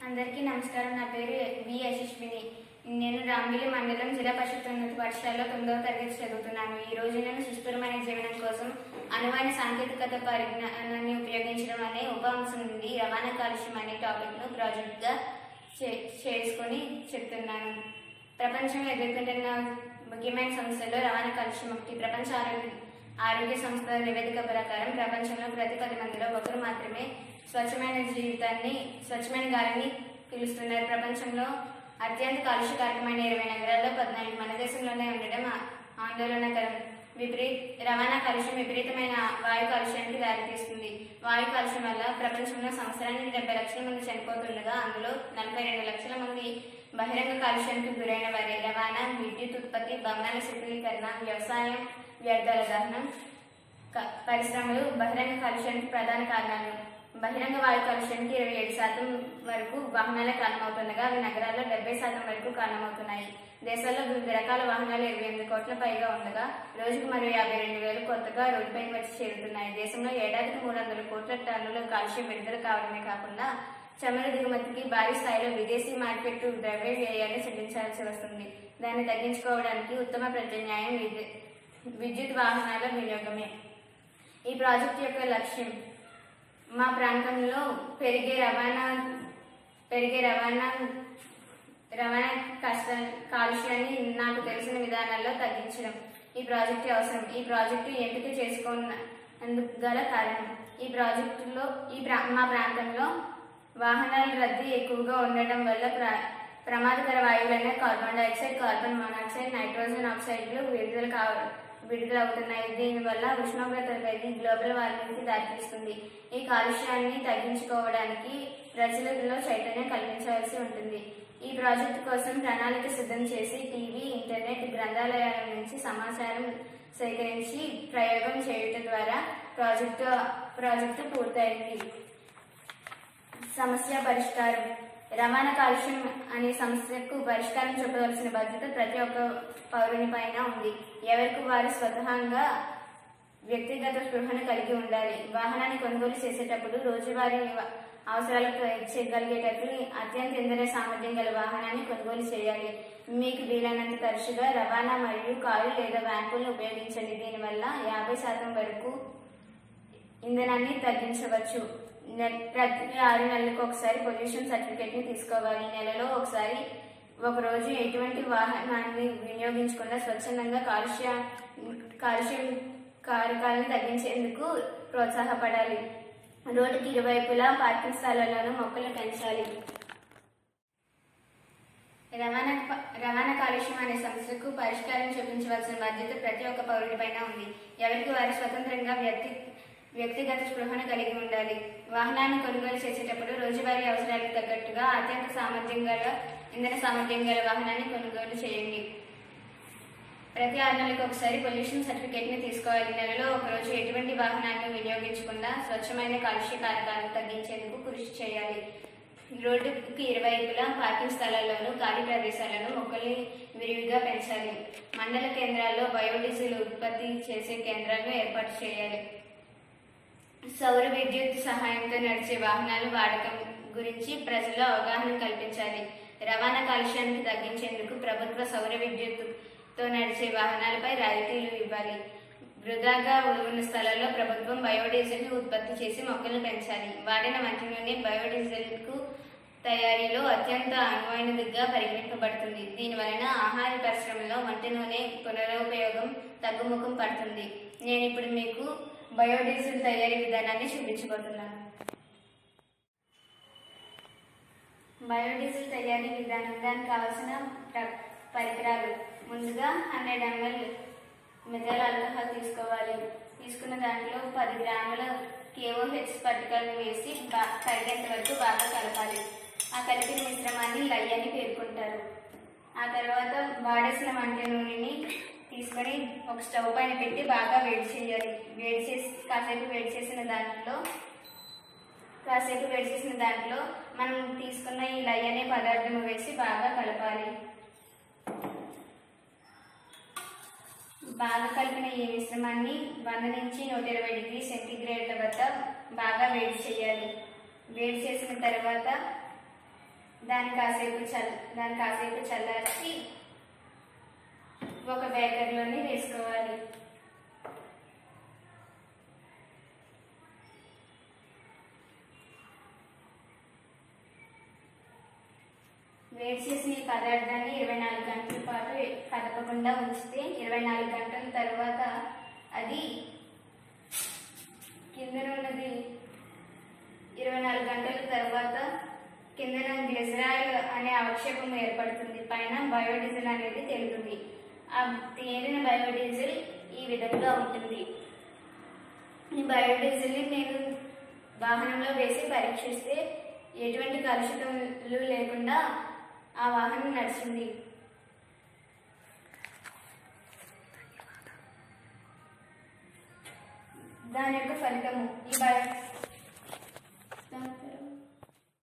అందరికీ నమస్కారం నా పేరు వి యశస్విని నేను రాంగిలి మండలం జిల్లా పరిషత్ ఉన్నత పాఠశాలలో తొమ్మిదవ తరగతి చదువుతున్నాను ఈ రోజు నేను సుస్థిరమైన జీవనం కోసం అనువైన సాంకేతికత పరిజ్ఞానాన్ని ఉపయోగించడం అనే ఉప అంశం నుండి రవాణా కాలుష్యం అనే టాపిక్ను ప్రాజెక్ట్గా చే- చేసుకొని చెప్తున్నాను ప్రపంచంలో ఎదుర్కొంటున్న ముఖ్యమైన సమస్యల్లో రవాణా కాలుష్యం ఒకటి ప్రపంచ ఆరోగ్య ఆరోగ్య సంస్థ నివేదిక ప్రకారం ప్రపంచంలో ప్రతి పది మందిలో ఒకరు మాత్రమే స్వచ్ఛమైన జీవితాన్ని స్వచ్ఛమైన గాలిని పీలుస్తున్నారు ప్రపంచంలో అత్యంత కాలుష్యకారకమైన ఇరవై నగరాల్లో పద్నాలుగు మన దేశంలోనే ఉండడం ఆ- ఆందోళనకరం విపరీత రవాణా కాలుష్యం విపరీతమైన వాయు కాలుష్యానికి దారితీస్తుంది వాయు కాలుష్యం వల్ల ప్రపంచంలో సంవత్సరానికి డెబ్బై లక్షల మంది చనిపోతుండగా అందులో నలభై రెండు లక్షల మంది బహిరంగ కాలుష్యానికి గురైన వారి రవాణా విద్యుత్ ఉత్పత్తి భవనాల శీతలీకరణ వ్యవసాయం వ్యర్థాల దహనం క- పరిశ్రమలు బహిరంగ కాలుష్యానికి ప్రధాన కారణాలు బహిరంగ వాయు కాలుష్యానికి ఇరవై ఏడు శాతం వరకు వాహనాలే కారణమవుతుండగా అవి నగరాల్లో డెబ్బై శాతం వరకు కారణమవుతున్నాయి దేశాల్లో వివిధ రకాల వాహనాలు ఇరవై ఎనిమిది కోట్ల పైగా ఉండగా రోజుకు మరో యాభై రెండు వేలు కొత్తగా రోడ్డుపైకి వచ్చి చేరుతున్నాయి దేశంలో ఏడాదికి మూడు వందల కోట్ల టన్నుల కాలుష్యం విడుదల కావడమే కాకుండా చమురు దిగుమతికి భారీ స్థాయిలో విదేశీ మార్కెట్ ద్రవ్య వ్యయాన్ని చెల్లించాల్సి వస్తుంది దాన్ని తగ్గించుకోవడానికి ఉత్తమ ప్రత్యామ్నాయం విద్యు- విద్యుత్ వాహనాల వినియోగమే ఈ ప్రాజెక్ట్ యొక్క లక్ష్యం మా ప్రాంతంలో పెరిగే రవాణా పెరిగే రవాణా రవాణా కష్ట కాలుష్యాన్ని నాకు తెలిసిన విధానాల్లో తగ్గించడం ఈ ప్రాజెక్టు అవసరం ఈ ప్రాజెక్టు ఎంపిక చేసుకున్నందుకు గల కారణం ఈ ప్రాజెక్టులో ఈ ప్రా మా ప్రాంతంలో వాహనాల రద్దీ ఎక్కువగా ఉండటం వల్ల ప్ర ప్రమాదకర వాయువులైన carbon dioxide carbon monoxide nitrogen ఆక్సైడ్లు విడుదల కావ విడుదలవుతున్నాయి దీనివల్ల ఉష్ణోగ్రత పెరిగి గ్లోబల్ వార్మింగ్కి దారితీస్తుంది ఈ కాలుష్యాన్ని తగ్గించుకోవడానికి ప్రజలలో చైతన్యం కల్పించవలసి ఉంటుంది ఈ ప్రాజెక్టు కోసం ప్రణాళిక సిద్ధం చేసి టీవీ ఇంటర్నెట్ గ్రంథాలయాల నుంచి సమాచారం సేకరించి ప్రయోగం చేయటం ద్వారా ప్రాజెక్టు ప్రాజెక్టు పూర్తయింది సమస్య పరిష్కారం రవాణా కాలుష్యం అనే సమస్యకు పరిష్కారం చెప్పవలసిన బాధ్యత ప్రతి ఒక్క పౌరుని పైన ఉంది ఎవరికి వారు స్వతహాగా వ్యక్తిగత స్పృహను కలిగి ఉండాలి వాహనాన్ని కొనుగోలు చేసేటప్పుడు రోజువారీ వ- అవసరాలకు చేయగలిగేటట్లు అత్యంత ఇంధన సామర్థ్యం గల వాహనాన్ని కొనుగోలు చేయాలి మీకు వీలైనంత తరచుగా రవాణా మరియు కారు లేదా వ్యాన్పులను ఉపయోగించండి దీనివల్ల యాభై శాతం వరకు ఇంధనాన్ని తగ్గించవచ్చు నె- ప్రతి ఆరు నెలలకు ఒకసారి పొల్యూషన్ సర్టిఫికేట్ ని తీసుకోవాలి నెలలో ఒకసారి ఒక రోజు ఎటువంటి వాహనాన్ని వినియోగించకుండా స్వచ్ఛందంగా కాలుష్య కాలుష్యం కారకాలను తగ్గించేందుకు ప్రోత్సాహపడాలి రోడ్డుకి ఇరువైపులా పార్కింగ్ స్థలాలను మొక్కలు పెంచాలి రవాణా ప- రవాణా కాలుష్యం అనే సమస్యకు పరిష్కారం చూపించవలసిన బాధ్యత ప్రతి ఒక్క పౌరుడిపైన ఉంది ఎవరికి వారు స్వతంత్రంగా వ్యక్తి వ్యక్తిగత స్పృహను కలిగి ఉండాలి వాహనాన్ని కొనుగోలు చేసేటప్పుడు రోజువారీ అవసరాలకు తగ్గట్టుగా అత్యంత సామర్థ్యం గల ఇంధన సామర్థ్యం గల వాహనాన్ని కొనుగోలు చేయండి ప్రతి ఆరు నెలలకు ఒకసారి పొల్యూషన్ సర్టిఫికేట్ ని తీసుకోవాలి నెలలో ఒక రోజు ఎటువంటి వాహనాలను వినియోగించకుండా స్వచ్ఛమైన కాలుష్య కారకాలను తగ్గించేందుకు కృషి చేయాలి రోడ్డుకి ఇరువైపులా పార్కింగ్ స్థలాల్లోనూ ఖాళీ ప్రదేశాలను మొక్కల్ని విరివిగా పెంచాలి మండల కేంద్రాల్లో బయోడీజిల్ ఉత్పత్తి చేసే కేంద్రాలను ఏర్పాటు చేయాలి సౌర విద్యుత్ సహాయంతో నడిచే వాహనాల వాడకం గురించి ప్రజల్లో అవగాహన కల్పించాలి రవాణా కాలుష్యానికి తగ్గించేందుకు ప్రభుత్వ సౌర విద్యుత్తో నడిచే వాహనాలపై రాయితీలు ఇవ్వాలి వృధాగా ఉన్న స్థలాల్లో ప్రభుత్వం బయోడీజిల్ ను ఉత్పత్తి చేసి మొక్కలను పెంచాలి వాడిన వంటి నూనె బయోడీజిల్ కు తయారీలో అత్యంత అనువైనదిగా పరిగణింపబడుతుంది దీని వలన ఆహార పరిశ్రమలో వంట నూనె పునరుపయోగం తగ్గుముఖం పడుతుంది నేను ఇప్పుడు మీకు బయోడీజిల్ తయారీ విధానాన్ని చూపించబోతున్నాను బయోడీజిల్ తయారీ విధానం దానికి కావాల్సిన ప్ర- పరికరాలు ముందుగా హండ్రెడ్ ఎంఎల్ మిథైల్ ఆల్కహాల్ తీసుకోవాలి తీసుకున్న దాంట్లో పది గ్రాముల కేఓహెచ్ పట్టికలను వేసి బా- కరిగేంత వరకు బాగా కలపాలి ఆ కలిపిన మిశ్రమాన్ని లై అని పేర్కొంటారు ఆ తర్వాత వాడేసిన వంట నూనెని తీసుకొని ఒక స్టవ్ పైన పెట్టి బాగా వేడి చేయాలి వేడి చేసి కాసేపు వేడి చేసిన దాంట్లో కాసేపు వేడి చేసిన దాంట్లో మనం తీసుకున్న ఈ లై అనే పదార్థం వేసి బాగా కలపాలి బాగా కలిపిన ఈ మిశ్రమాన్ని వంద నుంచి నూట ఇరవై డిగ్రీ సెంటీగ్రేడ్ల వద్ద బాగా వేడి చేయాలి వేడి చేసిన తర్వాత దాన్ని కాసేపు చల్ దాన్ని కాసేపు చల్లార్చి ఒక బేకర్లోని వేసుకోవాలి వేడి చేసిన ఈ పదార్థాన్ని ఇరవై నాలుగు గంటల పాటు కదపకుండా ఉంచితే ఇరవై నాలుగు గంటల తర్వాత అది కిందనున్నది ఇరవై నాలుగు గంటల తర్వాత కిందన గ్లిజరాయిల్ అనే అవక్షేపం ఏర్పడుతుంది పైన బయోడీజిల్ అనేది తేలుతుంది ఆ తేలిన బయోడీజిల్ ఈ విధంగా ఉంటుంది ఈ బయోడీజిల్ని నేను వాహనంలో వేసి పరీక్షిస్తే ఎటువంటి కలుషితములు లేకుండా ఆ వాహనం నడిచింది దాని యొక్క ఫలితము ఈ బయో